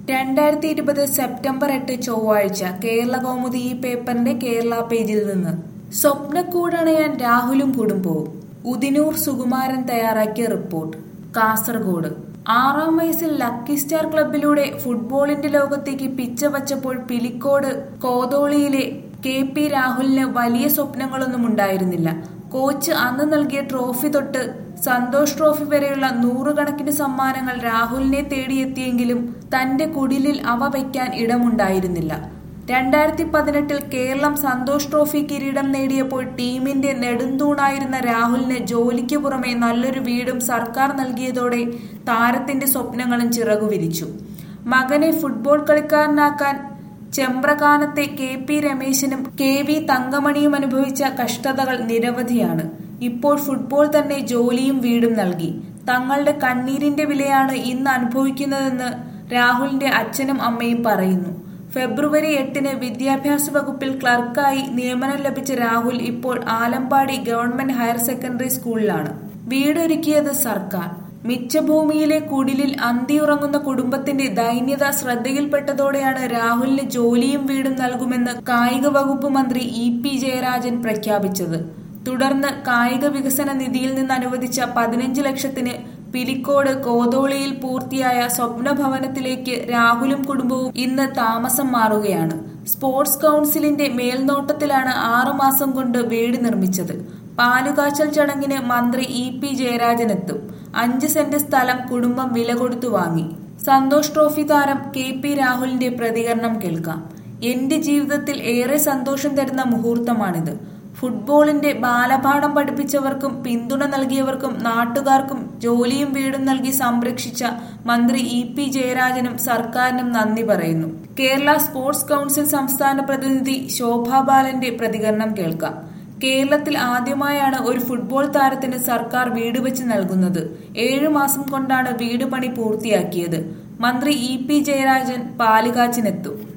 രണ്ടായിരത്തി ഇരുപത് സെപ്റ്റംബർ എട്ട് ചൊവ്വാഴ്ച കേരള കൗമുദി ഈ പേപ്പറിന്റെ കേരള പേജിൽ നിന്ന് സ്വപ്നക്കൂടണയാൻ രാഹുലും കുടുംബവും ഉദിനൂർ സുകുമാരൻ തയ്യാറാക്കിയ റിപ്പോർട്ട് കാസർഗോഡ് ആറാം വയസ്സിൽ ലക്കി സ്റ്റാർ ക്ലബിലൂടെ ഫുട്ബോളിന്റെ ലോകത്തേക്ക് പിച്ച വച്ചപ്പോൾ പിലിക്കോട് കോതോളിയിലെ കെ പി രാഹുലിന് വലിയ സ്വപ്നങ്ങളൊന്നും ഉണ്ടായിരുന്നില്ല കോച്ച് അന്ന് നൽകിയ ട്രോഫി തൊട്ട് സന്തോഷ് ട്രോഫി വരെയുള്ള നൂറുകണക്കിന് സമ്മാനങ്ങൾ രാഹുലിനെ തേടിയെത്തിയെങ്കിലും തന്റെ കുടിലിൽ അവ വയ്ക്കാൻ ഇടമുണ്ടായിരുന്നില്ല രണ്ടായിരത്തി പതിനെട്ടിൽ കേരളം സന്തോഷ് ട്രോഫി കിരീടം നേടിയപ്പോൾ ടീമിന്റെ നെടുന്തൂണായിരുന്ന രാഹുലിന് ജോലിക്ക് പുറമെ നല്ലൊരു വീടും സർക്കാർ നൽകിയതോടെ താരത്തിന്റെ സ്വപ്നങ്ങളും ചിറകുവിരിച്ചു മകനെ ഫുട്ബോൾ കളിക്കാരനാക്കാൻ ചെമ്പ്രകാനത്തെ കെ പി രമേശനും കെ വി തങ്കമണിയും അനുഭവിച്ച കഷ്ടതകൾ നിരവധിയാണ് ഇപ്പോൾ ഫുട്ബോൾ തന്നെ ജോലിയും വീടും നൽകി തങ്ങളുടെ കണ്ണീരിന്റെ വിലയാണ് ഇന്ന് അനുഭവിക്കുന്നതെന്ന് രാഹുലിന്റെ അച്ഛനും അമ്മയും പറയുന്നു ഫെബ്രുവരി എട്ടിന് വിദ്യാഭ്യാസ വകുപ്പിൽ ക്ലർക്കായി നിയമനം ലഭിച്ച രാഹുൽ ഇപ്പോൾ ആലമ്പാടി ഗവൺമെന്റ് ഹയർ സെക്കൻഡറി സ്കൂളിലാണ് വീടൊരുക്കിയത് സർക്കാർ മിച്ചഭൂമിയിലെ കുടിലിൽ അന്തിയുറങ്ങുന്ന കുടുംബത്തിന്റെ ദൈന്യത ശ്രദ്ധയിൽപ്പെട്ടതോടെയാണ് രാഹുലിന് ജോലിയും വീടും നൽകുമെന്ന് കായിക വകുപ്പ് മന്ത്രി ഇ പി ജയരാജൻ പ്രഖ്യാപിച്ചത് തുടർന്ന് കായിക വികസന നിധിയിൽ നിന്ന് അനുവദിച്ച പതിനഞ്ച് ലക്ഷത്തിന് പിലിക്കോട് കോതോളിയിൽ പൂർത്തിയായ സ്വപ്നഭവനത്തിലേക്ക് രാഹുലും കുടുംബവും ഇന്ന് താമസം മാറുകയാണ് സ്പോർട്സ് കൗൺസിലിന്റെ മേൽനോട്ടത്തിലാണ് ആറുമാസം കൊണ്ട് വീട് നിർമ്മിച്ചത് പാലുകാച്ചൽ ചടങ്ങിന് മന്ത്രി ഇ പി ജയരാജൻ എത്തും അഞ്ച് സെന്റ് സ്ഥലം കുടുംബം വില കൊടുത്തു വാങ്ങി സന്തോഷ് ട്രോഫി താരം കെ പി രാഹുലിന്റെ പ്രതികരണം കേൾക്കാം എന്റെ ജീവിതത്തിൽ ഏറെ സന്തോഷം തരുന്ന മുഹൂർത്തമാണിത് ഫുട്ബോളിന്റെ ബാലപാഠം പഠിപ്പിച്ചവർക്കും പിന്തുണ നൽകിയവർക്കും നാട്ടുകാർക്കും ജോലിയും വീടും നൽകി സംരക്ഷിച്ച മന്ത്രി ഇ പി ജയരാജനും സർക്കാരിനും നന്ദി പറയുന്നു കേരള സ്പോർട്സ് കൗൺസിൽ സംസ്ഥാന പ്രതിനിധി ശോഭാ ബാലന്റെ പ്രതികരണം കേൾക്കാം കേരളത്തിൽ ആദ്യമായാണ് ഒരു ഫുട്ബോൾ താരത്തിന് സർക്കാർ വീട് വെച്ച് നൽകുന്നത് ഏഴു മാസം കൊണ്ടാണ് വീട് പണി പൂർത്തിയാക്കിയത് മന്ത്രി ഇ പി ജയരാജൻ പാലുകാച്ചിനെത്തും